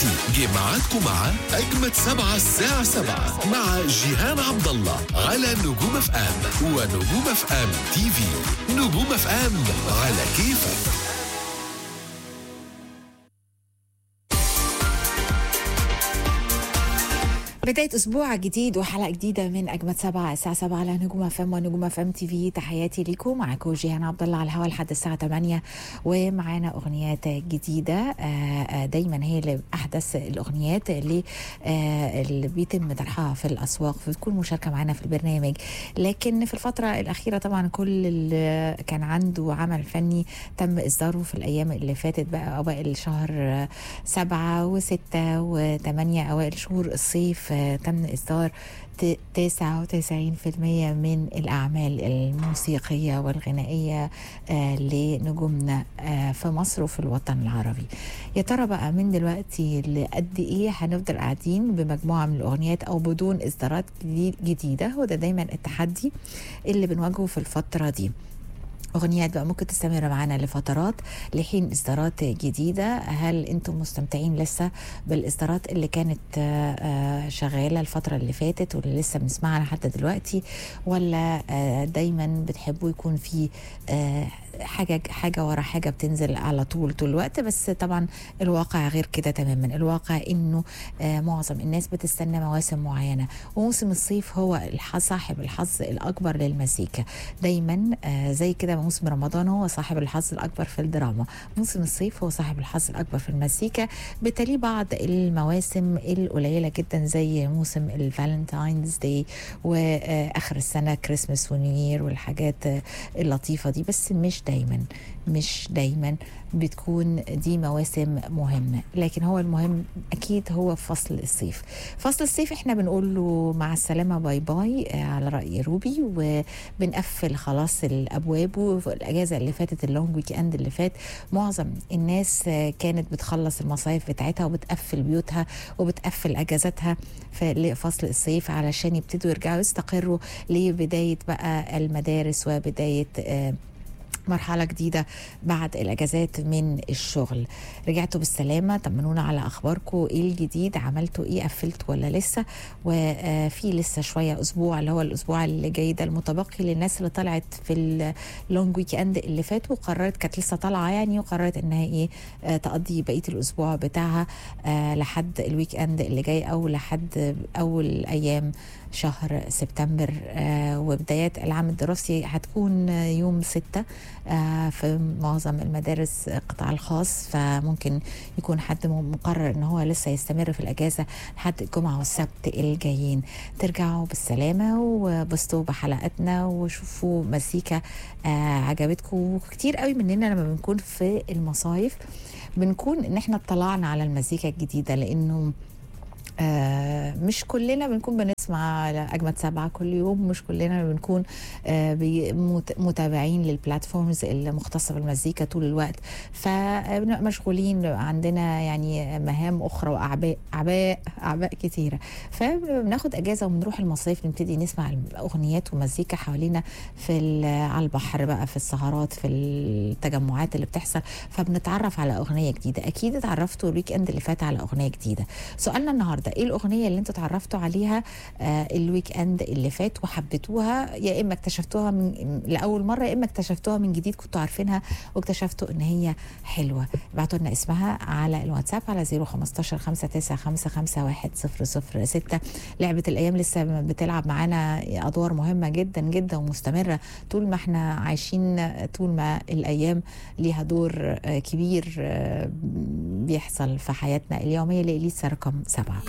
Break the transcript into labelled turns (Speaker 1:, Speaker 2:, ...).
Speaker 1: دلوقتي جه ميعادكم مع أجمد سبعة الساعة سبعة مع جيهان عبد الله على نجوم اف ام ونجوم اف ام تي في نجوم اف ام على كيفك
Speaker 2: بداية أسبوع جديد وحلقة جديدة من أجمد سبعة الساعة سبعة على نجوم فم ونجوم فم تي في تحياتي ليكم معاكم جيهان عبد الله على الهواء لحد الساعة 8 ومعانا أغنيات جديدة آه، آه، دايما هي اللي أحدث الأغنيات اللي آه، اللي بيتم طرحها في الأسواق بتكون مشاركة معانا في البرنامج لكن في الفترة الأخيرة طبعا كل اللي كان عنده عمل فني تم إصداره في الأيام اللي فاتت بقى أوائل شهر آه، سبعة وستة وثمانية أوائل شهور الصيف آه، تم إصدار ت- 99% من الأعمال الموسيقية والغنائية آه، لنجومنا آه، في مصر وفي الوطن العربي يا ترى بقى من دلوقتي لقد إيه هنفضل قاعدين بمجموعة من الأغنيات أو بدون إصدارات جديد- جديدة هو ده دايما التحدي اللي بنواجهه في الفترة دي أغنيات بقى ممكن تستمر معانا لفترات لحين إصدارات جديدة هل أنتم مستمتعين لسه بالإصدارات اللي كانت آه، آه، شغالة الفترة اللي فاتت واللي لسه بنسمعها لحد دلوقتي ولا آه، دايما بتحبوا يكون في آه، حاجة حاجة ورا حاجة بتنزل على طول طول الوقت بس طبعا الواقع غير كده تماما الواقع إنه آه، معظم الناس بتستنى مواسم معينة وموسم الصيف هو الح- صاحب الحظ الأكبر للمزيكا دايما آه، زي كده موسم رمضان هو صاحب الحظ الأكبر في الدراما موسم الصيف هو صاحب الحظ الأكبر في المزيكا بتلي بعض المواسم القليلة جدا زي موسم الفالنتاينز داي وآخر السنة كريسمس ونيوير والحاجات آه، اللطيفة دي بس مش دايما مش دايما بتكون دي مواسم مهمة لكن هو المهم أكيد هو فصل الصيف فصل الصيف احنا بنقول له مع السلامة باي باي آه، على رأي روبي وبنقفل خلاص الأبواب والأجازة اللي فاتت اللونج ويك أند اللي فات معظم الناس آه، كانت بتخلص المصايف بتاعتها وبتقفل بيوتها وبتقفل أجازاتها في لفصل الصيف علشان يبتدوا يرجعوا يستقروا لبداية بقى المدارس وبداية آه مرحلة جديدة بعد الأجازات من الشغل رجعتوا بالسلامة طمنونا على أخباركم إيه الجديد عملتوا إيه قفلتوا ولا لسه وفي لسه شوية أسبوع اللي هو الأسبوع اللي جاي ده المتبقي للناس اللي طلعت في اللونج ويك أند اللي فات وقررت كانت لسه طالعة يعني وقررت إنها إيه آه، تقضي بقية الأسبوع بتاعها آه، لحد الويك أند اللي جاي أو لحد أول أيام شهر سبتمبر آه، وبدايات العام الدراسي هتكون آه، يوم ستة آه، في معظم المدارس القطاع الخاص فممكن يكون حد م- مقرر ان هو لسه يستمر في الاجازه لحد الجمعه والسبت الجايين ترجعوا بالسلامه وبسطوا بحلقاتنا وشوفوا مزيكا آه، عجبتكم وكتير قوي مننا لما بنكون في المصايف بنكون ان احنا اطلعنا على المزيكا الجديده لانه آه مش كلنا بنكون بنسمع اجمد سبعه كل يوم مش كلنا بنكون آه بي- مت- متابعين للبلاتفورمز المختصه بالمزيكا طول الوقت فبنبقى مشغولين عندنا يعني مهام اخرى واعباء اعباء اعباء كتيره فبناخد اجازه وبنروح المصايف نبتدي نسمع اغنيات ومزيكا حوالينا في ال- على البحر بقى في السهرات في التجمعات اللي بتحصل فبنتعرف على اغنيه جديده اكيد اتعرفتوا الويك اند اللي فات على اغنيه جديده سؤالنا النهارده ايه الاغنيه اللي انتوا اتعرفتوا عليها آه الويك اند اللي فات وحبيتوها يا اما اكتشفتوها من لاول مره يا اما اكتشفتوها من جديد كنتوا عارفينها واكتشفتوا ان هي حلوه ابعتوا لنا اسمها على الواتساب على 015 5955 100 لعبه الايام لسه بتلعب معانا ادوار مهمه جدا جدا ومستمره طول ما احنا عايشين طول ما الايام ليها دور آه، كبير آه، بيحصل في حياتنا اليوميه لإليسا رقم سبعه